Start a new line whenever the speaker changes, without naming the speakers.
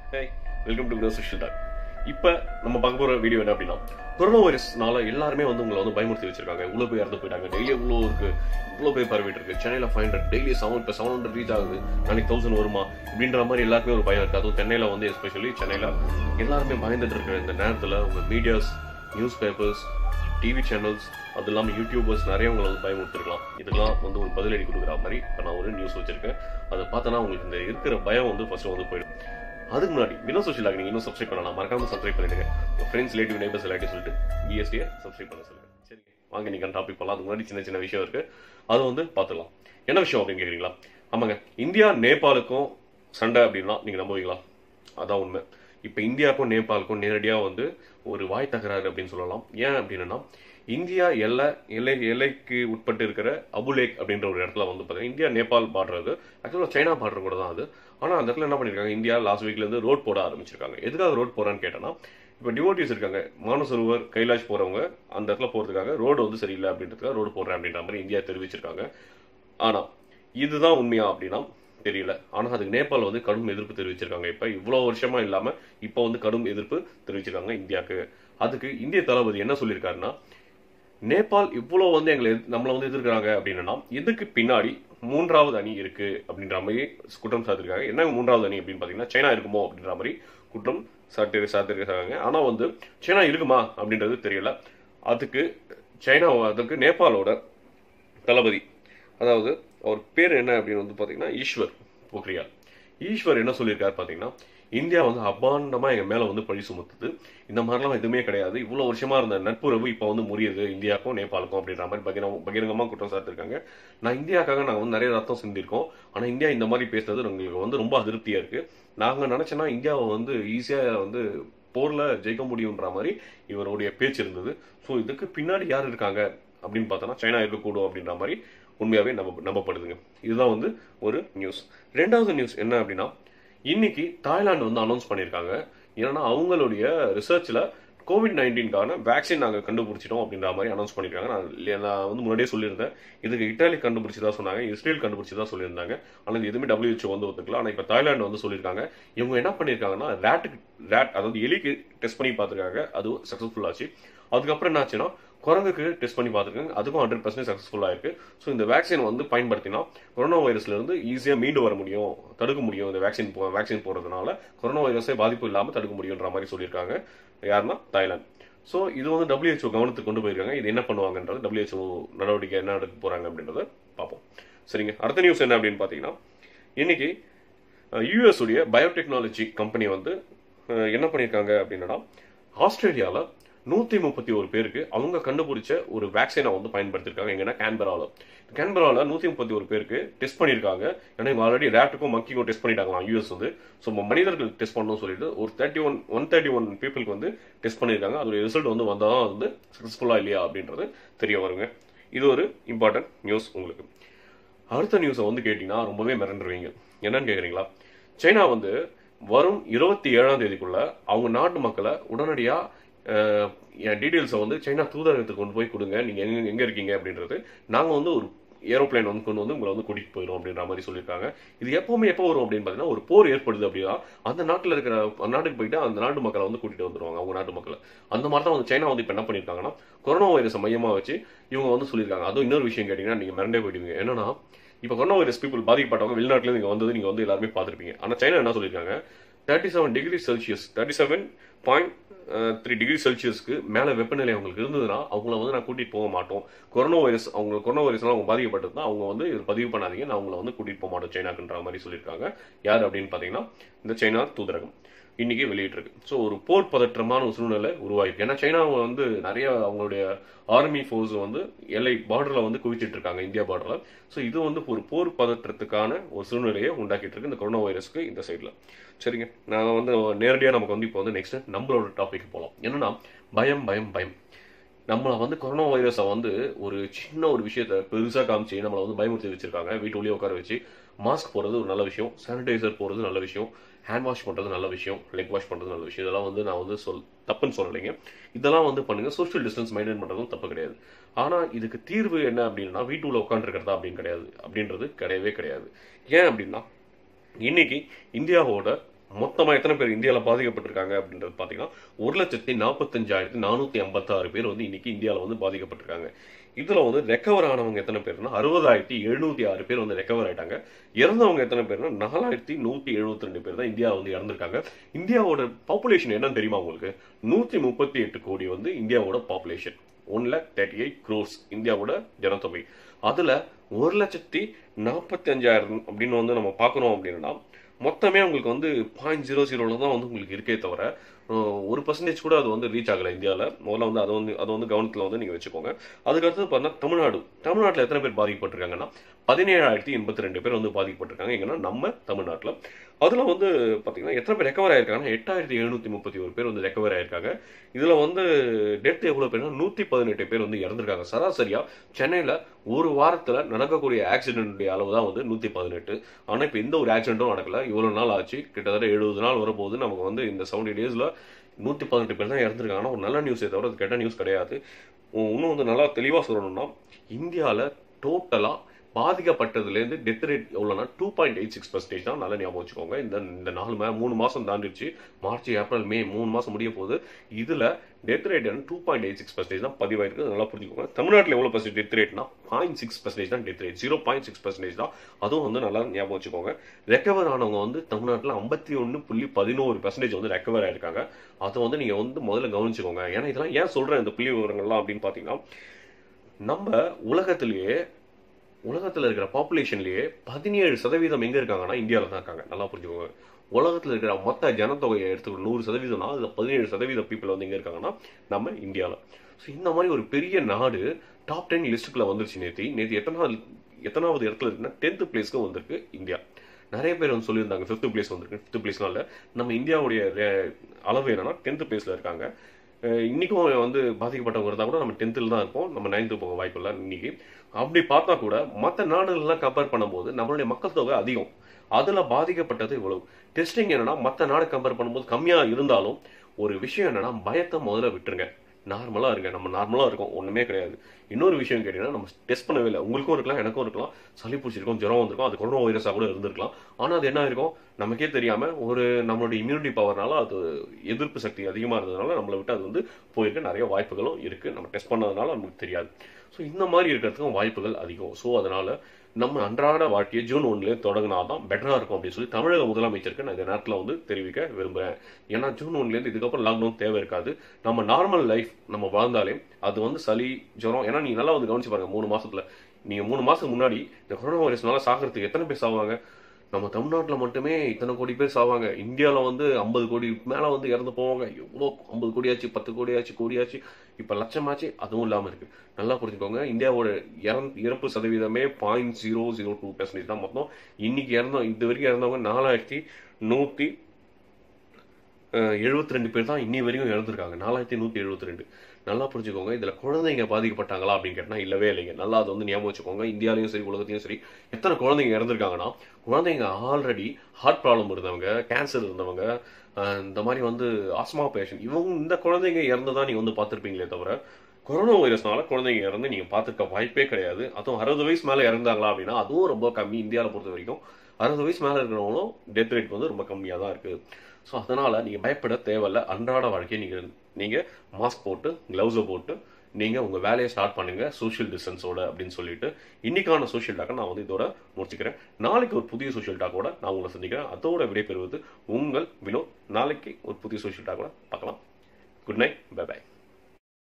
hey welcome to social talk இப்போ நம்ம பார்க்க போகிற வீடியோ என்ன அப்படின்னா கொரோனா வைரஸ்னால எல்லாருமே வந்து உங்களை வந்து பயமுறுத்தி வச்சிருக்காங்க இவ்வளோ பேர் இறந்து போயிட்டாங்க டெய்லி இவ்வளோ இருக்கு இவ்வளோ பேர் பரவிட்டு இருக்கு சென்னையில் ஃபைவ் ஹண்ட்ரட் டெய்லி செவன் இப்போ செவன் ஹண்ட்ரட் ரீச் ஆகுது நாளைக்கு தௌசண்ட் வருமா இப்படின்ற மாதிரி எல்லாருக்குமே ஒரு பயம் இருக்கு அதுவும் சென்னையில் வந்து எஸ்பெஷலி சென்னையில் எல்லாருமே பயந்துட்டு இருக்கிற இந்த நேரத்தில் உங்கள் medias news papers TV channels அது இல்லாமல் யூடியூபர்ஸ் நிறைய உங்களை வந்து பயமுறுத்திருக்கலாம் இதெல்லாம் வந்து ஒரு பதிலடி கொடுக்குற மாதிரி இப்போ நான் ஒரு நியூஸ் வச்சிருக்கேன் அதை பார்த்தோன்னா உங்களுக்கு இந்த இருக்கிற பயம் வந்து ஃபர்ஸ்ட் வந்து போயிடும் அதுக்கு முன்னாடி வினோ சோஷியல் நீங்க இன்னும் சப்ஸ்கிரைப் பண்ணலாம் மறக்காம சப்ஸ்கிரைப் பண்ணிடுங்க உங்க ஃப்ரெண்ட்ஸ் ரிலேட்டிவ் நைபர்ஸ் எல்லாத்தையும் சொல்லிட்டு பிஎஸ்டியை சப்ஸ்கிரைப் பண்ண சொல்லுங்க சரி வாங்க நீங்க டாபிக் பண்ணலாம் அதுக்கு முன்னாடி சின்ன சின்ன விஷயம் இருக்கு அது வந்து பார்த்துக்கலாம் என்ன விஷயம் அப்படின்னு கேக்குறீங்களா ஆமாங்க இந்தியா நேபாளுக்கும் சண்டை அப்படின்னா நீங்க நம்புவீங்களா அதான் உண்மை இப்போ இந்தியாவுக்கும் நேபாளுக்கும் நேரடியாக வந்து ஒரு வாய் தகராறு அப்படின்னு சொல்லலாம் ஏன் அப்படின்னா இந்தியா எல்லை எல்லை எல்லைக்கு உட்பட்டு இருக்கிற அபுலேக் அப்படின்ற ஒரு இடத்துல வந்து பார்த்தீங்கன்னா இந்தியா நேபாள் பார்டர் அது ஆக்சுவலாக சைனா பார்டர் கூட தான் அது ஆனால் அந்த இடத்துல என்ன பண்ணியிருக்காங்க இந்தியா லாஸ்ட் வீக்லேருந்து ரோட் போட ஆரம்பிச்சிருக்காங்க எதுக்காக ரோட் போறான்னு கேட்டோன்னா இப்போ டிவோட்டிஸ் இருக்காங்க மானசரோவர் கைலாஷ் போறவங்க அந்த இடத்துல போறதுக்காக ரோடு வந்து சரியில்லை அப்படின்றதுக்காக ரோடு போடுறேன் அப்படின்ற மாதிரி இந்தியா தெரிவிச்சிருக்காங்க ஆனா இதுதான் உண்மையா அப்படின்னா தெரியல ஆனா அதுக்கு நேபாள் வந்து கடும் எதிர்ப்பு தெரிவிச்சிருக்காங்க இப்ப இவ்வளவு வருஷமா இல்லாம இப்ப வந்து கடும் எதிர்ப்பு தெரிவிச்சிருக்காங்க இந்தியாவுக்கு அதுக்கு இந்திய தளபதி என்ன சொல்லியிருக்காருன்னா நேபாள் இவ்வளவு வந்து எங்களை எதிர்- நம்மள வந்து எதிர்க்கிறாங்க அப்படின்னா இதுக்கு பின்னாடி மூன்றாவது அணி இருக்கு அப்படின்ற மாதிரி குற்றம் சாட்டிருக்காங்க என்ன மூன்றாவது அணி அப்படின்னு பாத்தீங்கன்னா சைனா இருக்குமோ அப்படின்ற மாதிரி குற்றம் சாட்டி சாட்டிருக்காங்க ஆனா வந்து சைனா இருக்குமா அப்படின்றது தெரியல அதுக்கு சைனா அதுக்கு நேபாளோட தளபதி அதாவது அவர் பேர் என்ன அப்படின்னு வந்து பாத்தீங்கன்னா ஈஸ்வர் போக்ரியால் ஈஸ்வர் என்ன சொல்லியிருக்காரு பாத்தீங்கன்னா இந்தியா வந்து அபாண்டமா எங்க மேல வந்து பழி சுமத்துது இந்த மாதிரிலாம் எதுவுமே கிடையாது இவ்வளவு வருஷமா இருந்த நட்புறவு இப்ப வந்து முறியுது இந்தியாவுக்கும் நேபாளுக்கும் அப்படின்ற மாதிரி பகிரங்க பகிரங்கமா குற்றம் சாட்டிருக்காங்க நான் இந்தியாக்காக நாங்க வந்து நிறைய ரத்தம் சிந்திருக்கோம் ஆனா இந்தியா இந்த மாதிரி பேசுறது எங்களுக்கு வந்து ரொம்ப அதிருப்தியா இருக்கு நாங்க நினைச்சோன்னா இந்தியாவை வந்து ஈஸியா வந்து போர்ல ஜெயிக்க முடியுன்ற மாதிரி இவருடைய பேச்சு இருந்தது ஸோ இதுக்கு பின்னாடி யார் இருக்காங்க அப்படின்னு பார்த்தோன்னா சைனா இருக்கக்கூடும் அப்படின்ற மாதிரி உண்மையாவே நம்ப நம்பப்படுதுங்க இதுதான் வந்து ஒரு நியூஸ் ரெண்டாவது நியூஸ் என்ன அப்படின்னா இன்னைக்கு தாய்லாந்து வந்து அனௌன்ஸ் பண்ணியிருக்காங்க ஏன்னா அவங்களுடைய ரிசர்ச்ல கோவிட் நைன்டீன்கான வேக்சின் நாங்கள் கண்டுபிடிச்சிட்டோம் அப்படின்ற மாதிரி அனௌன்ஸ் பண்ணியிருக்காங்க நான் இல்ல- நான் வந்து முன்னாடியே சொல்லியிருந்தேன் இதுக்கு இட்டாலி கண்டுபிடிச்சதா சொன்னாங்க இஸ்ரேல் கண்டுபிடிச்சதா சொல்லியிருந்தாங்க ஆனால் இது எதுவுமே WHO வந்து ஒத்துக்கல ஆனால் இப்போ தாய்லாந்து வந்து சொல்லியிருக்காங்க இவங்க என்ன பண்ணியிருக்காங்கன்னா ரேட்டுக்கு ரேட் அதாவது எலிக்கு டெஸ்ட் பண்ணி பார்த்துருக்காங்க அது சக்ஸஸ்ஃபுல் ஆச்சு அதுக்கப்புறம் என்ன ஆச்சுன்னா குரங்குக்கு டெஸ்ட் பண்ணி பார்த்துருக்காங்க அதுக்கும் ஹண்ட்ரட் பர்சன்ட் சக்ஸஸ்ஃபுல்லாக இருக்கு ஸோ இந்த வேக்சின் வந்து பயன்படுத்தினா கொரோனா வைரஸ்ல இருந்து ஈஸியாக மீண்டு வர முடியும் தடுக்க முடியும் இந்த வேக்சின் போ வேக்சின் போடுறதுனால கொரோனா வைரஸை பாதிப்பு இல்லாமல் தடுக்க முடியுன்ற மாதிரி சொல்லியிருக்காங்க யாருன்னா தாய்லாந்து ஸோ இது வந்து WHO கவனத்துக்கு கொண்டு போயிருக்காங்க இது என்ன பண்ணுவாங்கன்றது WHO நடவடிக்கை என்ன எடுக்க போறாங்க அப்படின்றத பார்ப்போம் சரிங்க அடுத்த நியூஸ் என்ன அப்படின்னு பார்த்தீங்கன்னா இன்னைக்கு யூஎஸ் உடைய பயோடெக்னாலஜி கம்பெனி வந்து அஹ், என்ன பண்ணியிருக்காங்க அப்படின்னா ஆஸ்திரேலியாவில் நூற்றி முப்பத்தி ஒரு பேருக்கு அவங்க கண்டுபிடிச்ச ஒரு வேக்சினை வந்து பயன்படுத்தியிருக்காங்க எங்கன்னா கேன்பராவில் கேன்பராவில் நூற்றி முப்பத்தி ஒரு பேருக்கு டெஸ்ட் பண்ணியிருக்காங்க ஏன்னா இவங்க ஆல்ரெடி ரேட்டுக்கும் மக்கிக்கும் டெஸ்ட் பண்ணிட்டாங்களாம் யூஎஸ் வந்து ஸோ மனிதர்கள் டெஸ்ட் பண்ணணும்னு சொல்லிட்டு ஒரு thirty one one thirty one பீப்புளுக்கு வந்து டெஸ்ட் பண்ணியிருக்காங்க அதோட ரிசல்ட் வந்து வந்தால் தான் வந்து சக்ஸஸ்ஃபுல்லாக இல்லையா அப்படின்றது தெரிய வருங்க இது ஒரு இம்பார்ட்டன்ட் நியூஸ் உங்களுக்கு அடுத்த நியூஸை வந்து கேட்டிங்கன்னா ரொம்பவே மிரண்டுருவீங்க என்னன்னு கேட்குறீங்களா சைனா வந்து வரும் இருபத்தி ஏழாம் தேதிக்குள்ள அவங்க நாட்டு மக்களை உடனடியாக என் டீட்டெயில்ஸை வந்து சைனா தூதரகத்துக்கு கொண்டு போய் கொடுங்க நீங்கள் எங்க எங்கே இருக்கீங்க அப்படின்றது நாங்கள் வந்து ஒரு ஏரோப்ளேன் வந்து கொண்டு வந்து உங்களை வந்து கூட்டிகிட்டு போயிடும் அப்படின்ற மாதிரி சொல்லியிருக்காங்க இது எப்பவுமே எப்போ வரும் அப்படின்னு பார்த்தீங்கன்னா ஒரு போர் ஏற்படுது அப்படின்னா அந்த நாட்டில் இருக்கிற அந்த நாட்டுக்கு போயிட்டு அந்த நாட்டு மக்களை வந்து கூட்டிட்டு வந்துருவாங்க அவங்க நாட்டு மக்களை அந்த மாதிரி தான் வந்து சைனா வந்து இப்போ என்ன பண்ணியிருக்காங்கன்னா கொரோனா வைரஸை மையமாக வச்சு இவங்க வந்து சொல்லியிருக்காங்க அதுவும் இன்னொரு விஷயம் கேட்டிங்கன்னா நீங்கள் மிரண்டே போயிடுவீங்க என்னன்னா இப்போ கொரோனா வைரஸ் பீப்புள் பாதிக்கப்பட்டவங்க வெளிநாட்டுல நீங்க வந்தது நீங்க வந்து எல்லாருமே பார்த்திருப்பீங்க ஆனா சைனா என்ன சொல்லியிருக்காங்க thirty seven degree Celsius thirty seven point three degree செல்சியஸ்க்கு மேல வெப்பநிலை அவங்களுக்கு இருந்ததுன்னா அவங்கள வந்து நான் கூட்டிட்டு போக மாட்டோம் கொரோனா வைரஸ் அவங்க கொரோனா வைரஸ்னால அவங்க பாதிக்கப்பட்டதுன்னா அவங்க வந்து இது பதிவு பண்ணாதீங்க நான் அவங்கள வந்து கூட்டிட்டு போக மாட்டோம் சைனாக்குன்ற மாதிரி சொல்லியிருக்காங்க யார் அப்படின்னு பாத்தீங்கன்னா இந்த சைனா தூதரகம் இன்னைக்கு வெளியிட்டிருக்கு ஸோ ஒரு போர் பதற்றமான ஒரு சூழ்நிலை உருவாயிருக்கு ஏன்னா சைனா வந்து நிறைய அவங்களுடைய ஆர்மி ஃபோர்ஸ் வந்து எல்லை பார்டர்ல வந்து குவிச்சிட்டு இருக்காங்க இந்தியா பார்டர்ல ஸோ இது வந்து ஒரு போர் பதற்றத்துக்கான ஒரு சூழ்நிலையை உண்டாக்கிட்டு இருக்கு இந்த கொரோனா வைரஸ்க்கு இந்த சைடில் சரிங்க நான் வந்து நேரடியாக நமக்கு வந்து இப்போ வந்து நெக்ஸ்ட் நம்மளோட டாபிக் போகலாம் என்னன்னா பயம் பயம் பயம் நம்மளை வந்து கொரோனா வைரஸை வந்து ஒரு சின்ன ஒரு விஷயத்த பெருசாக காமிச்சு நம்மளை வந்து பயமுறுத்தி வச்சிருக்காங்க வீட்டுக்குள்ளேயே உட்கார வச்சு மாஸ்க் போடுறது ஒரு நல்ல விஷயம் சானிடைசர் போடுறது நல்ல விஷயம் ஹேண்ட் வாஷ் பண்ணுறது நல்ல விஷயம் லெக் வாஷ் பண்ணுறது நல்ல விஷயம் இதெல்லாம் வந்து நான் வந்து சொல் தப்புன்னு சொல்லலைங்க இதெல்லாம் வந்து பண்ணுங்க சோஷியல் டிஸ்டன்ஸ் மெயின்டைன் பண்ணுறதும் தப்பு கிடையாது ஆனால் இதுக்கு தீர்வு என்ன அப்படின்னா வீட்டுக்குள்ள உட்காந்துருக்கிறதா அப்படின்னு கிடையாது அப்படின்றது கிடையவே கிடையாது ஏன் அப்படின்னா இன்னைக்கு இந்தியாவோட மொத்தமா எத்தனை பேர் இந்தியாவில் பாதிக்கப்பட்டிருக்காங்க அப்படின்றது பார்த்தீங்கன்னா ஒரு லட்சத்தி நாற்பத்தஞ்சாயிரத்தி நானூற்றி ஐம்பத்தாறு பேர் வந்து இன்னைக்கு இந்தியாவில் வந்து பாதிக்கப்பட்டிருக்காங்க இதுல வந்து ரெக்கவர் ஆனவங்க எத்தனை பேர்னா அறுபதாயிரத்தி எழுநூத்தி ஆறு பேர் வந்து ரெக்கவர் ஆயிட்டாங்க இறந்தவங்க எத்தனை பேர்னா நாலாயிரத்தி நூத்தி எழுபத்தி ரெண்டு பேர் தான் இந்தியாவில் வந்து இறந்திருக்காங்க இந்தியாவோட பாப்புலேஷன் என்னன்னு தெரியுமா உங்களுக்கு நூத்தி முப்பத்தி எட்டு கோடி வந்து இந்தியாவோட population one lakh thirty eight crores இந்தியாவோட ஜனத்தொகை அதுல ஒரு லட்சத்தி நாற்பத்தி அஞ்சாயிரம் அப்படின்னு வந்து நம்ம பார்க்கணும் அப்படின்னா மொத்தமே உங்களுக்கு வந்து பாயிண்ட் ஜீரோ ஜீரோல தான் வந்து உங்களுக்கு இருக்கே தவிர அஹ், ஒரு பர்சன்டேஜ் கூட அது வந்து ரீச் ஆகலை இந்தியாவில் முதல்ல வந்து அதை வந்து அதை வந்து கவனத்தில் வந்து நீங்கள் வச்சுக்கோங்க அதுக்கடுத்து பார்த்தீங்கன்னா தமிழ்நாடு தமிழ்நாட்டில் எத்தனை பேர் பாதிக்கப்பட்டிருக்காங்கன்னா பதினேழாயிரத்தி எண்பத்தி ரெண்டு பேர் வந்து பாதிக்கப்பட்டிருக்காங்க எங்கன்னா நம்ம தமிழ்நாட்டில் அதில் வந்து பார்த்தீங்கன்னா எத்தனை பேர் ரெக்கவர் ஆயிருக்காங்கன்னா எட்டாயிரத்தி எழுநூத்தி முப்பத்தி ஒரு பேர் வந்து ரெக்கவர் ஆயிருக்காங்க இதில் வந்து டெத் எவ்வளோ பேர்னா நூற்றி பதினெட்டு பேர் வந்து இறந்துருக்காங்க சராசரியா சென்னையில் ஒரு வாரத்தில் நடக்கக்கூடிய ஆக்சிடென்ட்டுடைய அளவு தான் வந்து நூற்றி பதினெட்டு ஆனால் இப்போ எந்த ஒரு ஆக்சிடென்ட்டும் நடக்கல இவ்வளோ நாள் ஆச்சு கிட்டத்தட்ட எழுபது நாள் வரப்போகுது நமக்கு வந்து இந்த செவன்டி டேஸில் நூற்றி பதினெட்டு பேர் தான் இறந்துருக்காங்க ஆனால் ஒரு நல்ல நியூஸே தவிர அது கெட்ட நியூஸ் கிடையாது உ- இன்னும் வந்து நல்லா தெளிவாக சொல்லணும்னா இந்தியாவில் டோட்டலாக பாதிக்கப்பட்டதுலேருந்து டெத் ரேட் எவ்வளோனா two point eight six percentage தான் நல்லா ஞாபகம் வச்சுக்கோங்க இந்த இந்த நாலு மே மூணு மாதம் தாண்டிடுச்சு மார்ச் ஏப்ரல் மே மூணு மாதம் முடிய போகுது இதில் டெத் ரேட் வந்து two point eight six percentage தான் பதிவாயிருக்கு அது நல்லா புரிஞ்சுக்கோங்க தமிழ்நாட்டில் எவ்வளோ பர்சன்ட் டெத் ரேட்னா பாயிண்ட் சிக்ஸ் பர்சன்டேஜ் தான் death rate zero point six percentage தான் அதுவும் வந்து நல்லா ஞாபகம் வச்சுக்கோங்க ரெக்கவர் ஆனவங்க வந்து தமிழ்நாட்டில் ஐம்பத்தி ஒன்று புள்ளி பதினோரு பர்சன்டேஜ் வந்து ரெக்கவர் ஆயிருக்காங்க அதை வந்து நீங்கள் வந்து முதல்ல கவனிச்சுக்கோங்க ஏன்னா இதெல்லாம் ஏன் சொல்கிறேன் இந்த புள்ளி விவரங்கள்லாம் அப்படின்னு பார்த்தீங்கன்னா நம்ம உலகத்திலேயே உலகத்தில் இருக்கிற பாப்புலேஷன்லயே பதினேழு சதவீதம் எங்க இருக்காங்கன்னா இந்தியாவில் தான் இருக்காங்க நல்லா புரிஞ்சுக்கோங்க உலகத்தில் இருக்கிற மொத்த ஜனத்தொகையை எடுத்துக்கிற நூறு சதவீதம்னா அதில் பதினேழு சதவீத பீப்புள் வந்து எங்க இருக்காங்கன்னா நம்ம இந்தியாவில் ஸோ இந்த மாதிரி ஒரு பெரிய நாடு டாப் டென் லிஸ்ட்டுக்குள்ள வந்துருச்சு நேத்தி நேற்று எத்தனாவது எத்தனாவது இடத்துல இருக்குன்னா டென்த் பிளேஸ்க்கு வந்திருக்கு இந்தியா நிறைய பேர் வந்து சொல்லியிருந்தாங்க ஃபிஃப்த் பிளேஸ் வந்திருக்கு ஃபிஃப்த் பிளேஸ்னால நம்ம இந்தியாவுடைய ரே- அளவு என்னன்னா டென்த் பிளேஸ்ல இருக்காங்க அஹ் இன்னைக்கும் வந்து பாதிக்கப்பட்டவங்க இருந்தால் கூட நம்ம டென்த்தில் தான் இருப்போம் நம்ம நைன்த்து போக வாய்ப்பு இல்லை இன்னைக்கு அப்படி பார்த்தா கூட மற்ற நாடுகள்லாம் கம்பேர் பண்ணும்போது நம்மளுடைய மக்கள் தொகை அதிகம் அதுல பாதிக்கப்பட்டது இவ்வளவு டெஸ்டிங் என்னன்னா மற்ற நாடு கம்பேர் பண்ணும்போது கம்மியா இருந்தாலும் ஒரு விஷயம் என்னன்னா பயத்தை முதல்ல விட்டுருங்க நார்மலா இருங்க நம்ம நார்மலா இருக்கோம் ஒண்ணுமே கிடையாது இன்னொரு விஷயம் கேட்டீங்கன்னா நம்ம டெஸ்ட் பண்ணவே இல்லை உங்களுக்கும் இருக்கலாம் எனக்கும் இருக்கலாம் சளி பிடிச்சிருக்கும் ஜுரம் வந்திருக்கும் அது கொரோனா வைரஸா கூட இருந்திருக்கலாம் ஆனா அது என்ன இருக்கும் நமக்கே தெரியாம ஒரு நம்மளுடைய இம்யூனிட்டி பவர்னால அது எதிர்ப்பு சக்தி அதிகமா இருந்ததுனால நம்மளை விட்டு அது வந்து போயிருக்க நிறைய வாய்ப்புகளும் இருக்கு நம்ம டெஸ்ட் பண்ணதுனால நமக்கு தெரியாது ஸோ இந்த மாதிரி இருக்கிறதுக்கும் வாய்ப்புகள் அதிகம் ஸோ அதனால நம்ம அன்றாட வாழ்க்கையை ஜூன் ஒன்லேயே தொடங்கினாதான் பெட்டரா இருக்கும் அப்படின்னு சொல்லி தமிழக முதலமைச்சருக்கு நான் இந்த நேரத்தில் வந்து தெரிவிக்க விரும்புறேன் ஏன்னா ஜூன் ஒன்லேருந்து இதுக்கப்புறம் லாக்டவுன் தேவை இருக்காது நம்ம நார்மல் லைஃப் நம்ம வாழ்ந்தாலே அது வந்து சளி ஜுரம் ஏன்னா நீங்க நல்லா வந்து கவனிச்சு பாருங்க மூணு மாசத்துல நீங்க மூணு மாசத்துக்கு முன்னாடி இந்த கொரோனா வைரஸ்னால சாகிறதுக்கு எத்தனை பேர் சாவாங்க நம்ம தமிழ்நாட்டில் மட்டுமே இத்தனை கோடி பேர் சாவாங்க இந்தியாவில் வந்து ஐம்பது கோடி மேலே வந்து இறந்து போவாங்க எவ்வளோ ஐம்பது கோடியாச்சு பத்து கோடியாச்சு கோடியாச்சு இப்போ லட்சமாச்சு அதுவும் இல்லாமல் இருக்கு நல்லா புரிஞ்சுக்கோங்க இந்தியாவோட இறந் இறப்பு சதவீதமே point zero zero two percentage தான் மொத்தம் இன்னைக்கு இறந்தோம் இது வரைக்கும் இறந்தவங்க நாலாயிரத்தி நூற்றி எழுபத்தி ரெண்டு பேர் தான் இன்னி வரைக்கும் இறந்துருக்காங்க நாலாயிரத்தி நூற்றி எழுபத்தி ரெண்டு நல்லா புரிஞ்சுக்கோங்க இதுல குழந்தைங்க பாதிக்கப்பட்டாங்களா அப்படின்னு கேட்டா இல்லவே இல்லைங்க நல்லா அதை வந்து ஞாபகம் வச்சுக்கோங்க இந்தியாலையும் சரி உலகத்தையும் சரி எத்தனை குழந்தைங்க இறந்துருக்காங்கன்னா குழந்தைங்க ஆல்ரெடி ஹார்ட் ப்ராப்ளம் இருந்தவங்க கேன்சர் இருந்தவங்க அஹ் இந்த மாதிரி வந்து ஆஸ்மா பேஷண்ட் இவங்க இந்த குழந்தைங்க இறந்துதான் நீங்க வந்து பார்த்திருப்பீங்களே தவிர கொரோனா வைரஸ்னால குழந்தைங்க இறந்து நீங்க பார்த்துருக்க வாய்ப்பே கிடையாது அதுவும் அறுபது வயசு மேல இறந்தாங்களா அப்படின்னா அதுவும் ரொம்ப கம்மி இந்தியாவில் பொறுத்த வரைக்கும் அறுபது வயசு மேல இருக்கிறவங்களும் டெத் ரேட் வந்து ரொம்ப கம்மியாக தான் இருக்கு ஸோ அதனால நீங்க பயப்பட தேவையில்ல அன்றாட வாழ்க்கையை நீங்க நீங்க மாஸ்க் போட்டு கிளவுஸை போட்டு நீங்க உங்க வேலையை ஸ்டார்ட் பண்ணுங்க சோஷியல் டிஸ்டன்ஸோட அப்படின்னு சொல்லிட்டு இன்னைக்கான சோஷியல் டாக்கை நான் வந்து இதோட முடிச்சுக்கிறேன் நாளைக்கு ஒரு புதிய சோஷியல் டாக்கோட நான் உங்களை சந்திக்கிறேன் அதோட விடைபெறுவது உங்கள் வினோத் நாளைக்கு ஒரு புதிய சோஷியல் டாக்கோட பார்க்கலாம் குட் நைட் பை பை